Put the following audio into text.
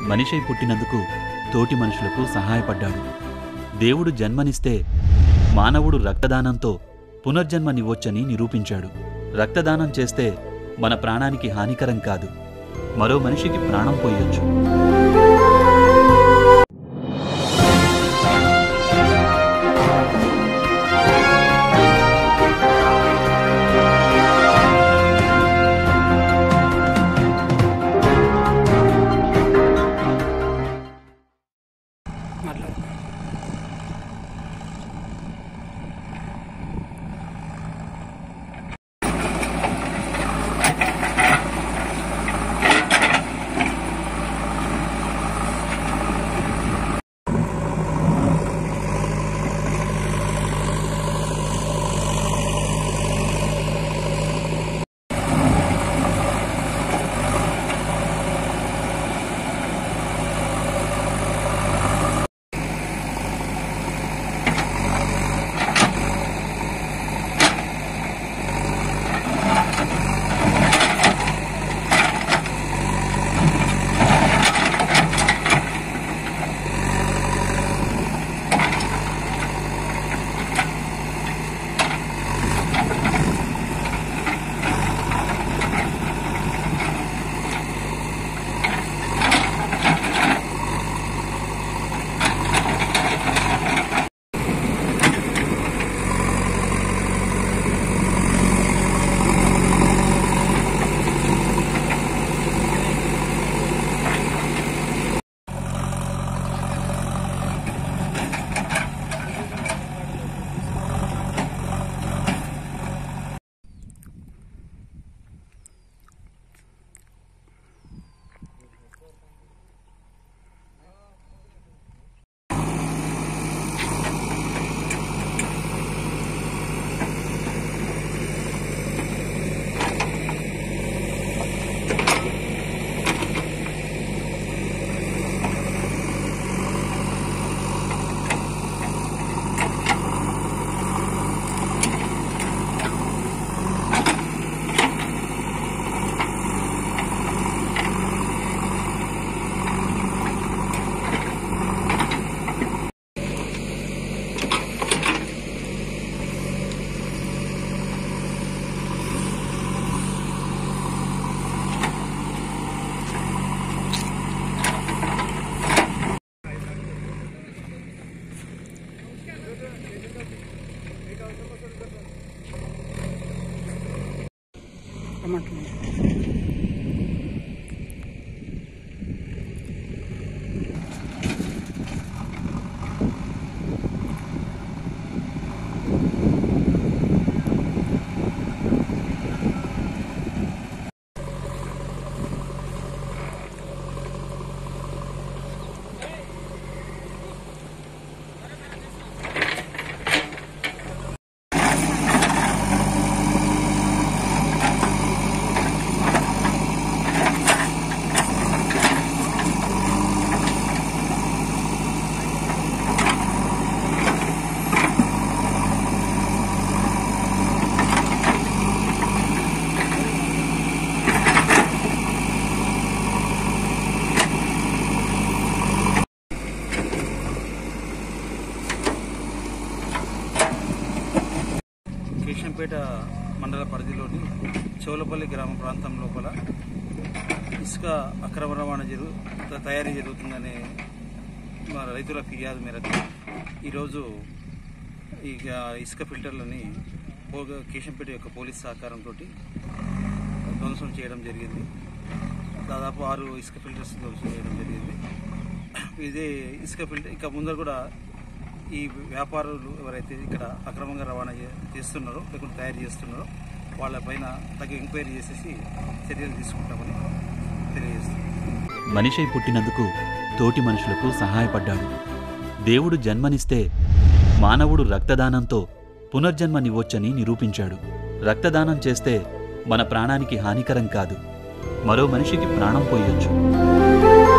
మనిషై పుట్టినందుకు తోటి మనుషులకు సహాయపడ్డాడు దేవుడు జన్మనిస్తే మానవుడు రక్తదానంతో పునర్జన్మనివ్వొచ్చని నిరూపించాడు రక్తదానం చేస్తే మన ప్రాణానికి హానికరం కాదు మరో మనిషికి ప్రాణం పోయొచ్చు మాట్లాడు రమ్మంటున్నాను కేశంపేట మండల పరిధిలోని చోలపల్లి గ్రామ ప్రాంతం లోపల ఇసుక అక్రమ రవాణా జరుగు త- తయారీ జరుగుతుందనే మా రైతుల ఫిర్యాదు మేరకు ఈరోజు ఈ గా- ఇసుక ఫిల్టర్లని పోగా కేశంపేట యొక్క పోలీస్ సహకారంతో ధ్వంసం చేయడం జరిగింది దాదాపు ఆరు ఇసుక ఫిల్టర్స్ ధ్వంసం చేయడం జరిగింది ఇదే ఇసుక ఫిల్టర్ ఇంకా ముందర కూడా ఈ వ్యాపారులు ఎవరైతే ఇక్కడ అక్రమంగా రవాణా చే- చేస్తున్నారో లేకుంటే తయారు చేస్తున్నారో వాళ్ళపైన తగ్గ ఎంక్వైరీ చేసేసి చర్యలు తీసుకుంటామని తెలియజేస్తున్నాం మనిషై పుట్టినందుకు తోటి మనుషులకు సహాయపడ్డాడు దేవుడు జన్మనిస్తే మానవుడు రక్తదానంతో పునర్జన్మనివ్వొచ్చని నిరూపించాడు రక్తదానం చేస్తే మన ప్రాణానికి హానికరం కాదు మరో మనిషికి ప్రాణం పోయొచ్చు